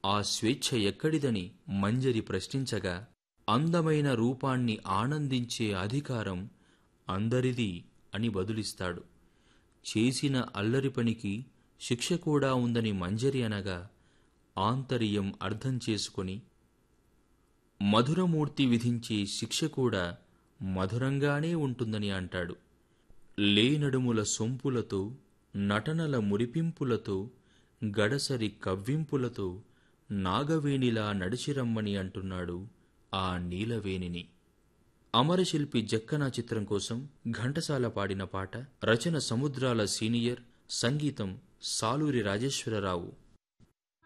ఆ స్వేచ్ఛ ఎక్కడిదని మంజరి ప్రశ్నించగా అందమైన రూపాన్ని ఆనందించే అధికారం అందరిది అని బదులిస్తాడు చేసిన అల్లరి పనికి శిక్ష కూడా ఉందని మంజరి అనగా ఆంతర్యం అర్థం చేసుకొని మధురమూర్తి విధించే శిక్ష కూడా మధురంగానే ఉంటుందని అంటాడు లేనడుముల సొంపులతో నటనల మురిపింపులతో గడసరి కవ్వింపులతో నాగవేణిలా నడిచిరమ్మని అంటున్నాడు ఆ నీలవేణిని అమరశిల్పి జక్కన చిత్రం కోసం ఘంటసాల పాడిన పాట రచన సముద్రాల సీనియర్ సంగీతం సాలూరి రాజేశ్వరరావు